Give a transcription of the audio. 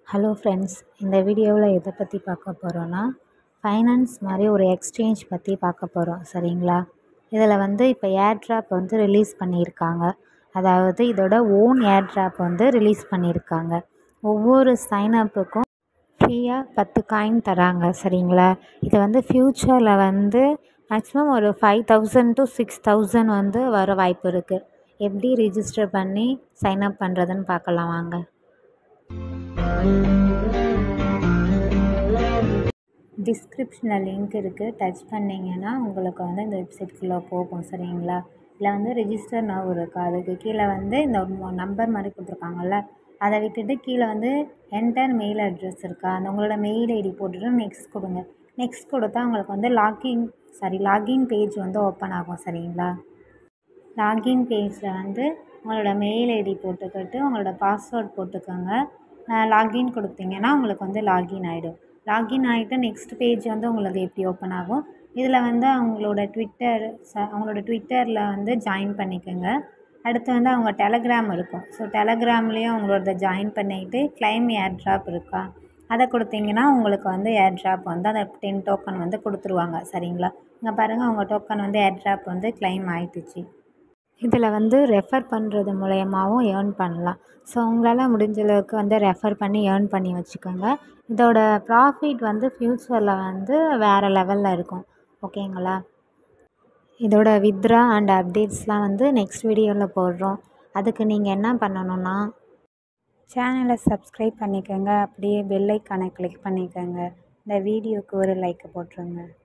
hello friends இந்த வீடியோவில் எதை பற்றி பார்க்க போகிறோன்னா ஃபைனான்ஸ் மாதிரி ஒரு எக்ஸ்சேஞ்ச் பற்றி பார்க்க போகிறோம் சரிங்களா இதில் வந்து இப்போ ஏர்ட்ராப் வந்து ரிலீஸ் பண்ணியிருக்காங்க அதாவது இதோட ஓன் ஏர்ட்ராப் வந்து ரிலீஸ் பண்ணியிருக்காங்க ஒவ்வொரு சைனப்புக்கும் ஃப்ரீயாக பத்து காயின் தராங்க சரிங்களா இது வந்து ஃப்யூச்சரில் வந்து மேக்ஸிமம் ஒரு five thousand to six thousand வந்து வர வாய்ப்பு இருக்குது எப்படி ரிஜிஸ்டர் பண்ணி சைன்அப் பண்ணுறதுன்னு பார்க்கலாம் வாங்க டிஸ்கிரிப்ஷனில் லிங்க் இருக்குது டச் பண்ணிங்கன்னா உங்களுக்கு வந்து இந்த வெப்சைட்குள்ளே போகும் சரிங்களா இதில் வந்து ரிஜிஸ்டர் நவ் இருக்குது அதுக்கு கீழே வந்து இந்த நம்பர் மாதிரி கொடுத்துருக்காங்கல்ல அதை விட்டுட்டு கீழே வந்து என்டர் மெயில் அட்ரஸ் இருக்கா அந்த உங்களோட மெயில் ஐடி போட்டுட்டு நெக்ஸ்ட் கொடுங்க நெக்ஸ்ட் கொடுத்தா உங்களுக்கு வந்து லாகின் சாரி லாகின் பேஜ் வந்து ஓப்பன் ஆகும் சரிங்களா லாகின் பேஜில் வந்து உங்களோட மெயில் ஐடி போட்டுக்கிட்டு உங்களோட பாஸ்வேர்ட் போட்டுக்கோங்க லாகின் கொடுத்தீங்கன்னா உங்களுக்கு வந்து லாகின் ஆகிடும் லாகின் ஆகிட்டு நெக்ஸ்ட் பேஜ் வந்து உங்களுக்கு எப்படி ஓப்பன் ஆகும் இதில் வந்து அவங்களோட ட்விட்டர் ச அவங்களோட ட்விட்டரில் வந்து ஜாயின் பண்ணிக்கோங்க அடுத்து வந்து அவங்க டெலகிராம் இருக்கும் ஸோ டெலகிராம்லேயும் அவங்களோட ஜாயின் பண்ணிக்கிட்டு கிளைம் ஏர் ட்ராப் இருக்கா அதை கொடுத்தீங்கன்னா உங்களுக்கு வந்து ஏர் ட்ராப் வந்து அந்த டென் டோக்கன் வந்து கொடுத்துருவாங்க சரிங்களா இங்கே பாருங்கள் அவங்க டோக்கன் வந்து ஏர் ட்ராப் வந்து கிளைம் ஆகிட்டுச்சு இதில் வந்து ரெஃபர் பண்ணுறது மூலயமாவும் ஏர்ன் பண்ணலாம் ஸோ உங்களால் முடிஞ்ச அளவுக்கு வந்து ரெஃபர் பண்ணி ஏர்ன் பண்ணி வச்சுக்கோங்க இதோட ப்ராஃபிட் வந்து ஃப்யூச்சரில் வந்து வேறு லெவலில் இருக்கும் ஓகேங்களா இதோட வித்ரா அண்ட் அப்டேட்ஸ்லாம் வந்து நெக்ஸ்ட் வீடியோவில் போடுறோம் அதுக்கு நீங்கள் என்ன பண்ணணுன்னா சேனலை சப்ஸ்கிரைப் பண்ணிக்கோங்க அப்படியே பெல் ஐக்கானை கிளிக் பண்ணிக்கோங்க இந்த வீடியோவுக்கு ஒரு லைக்கை போட்டுருங்க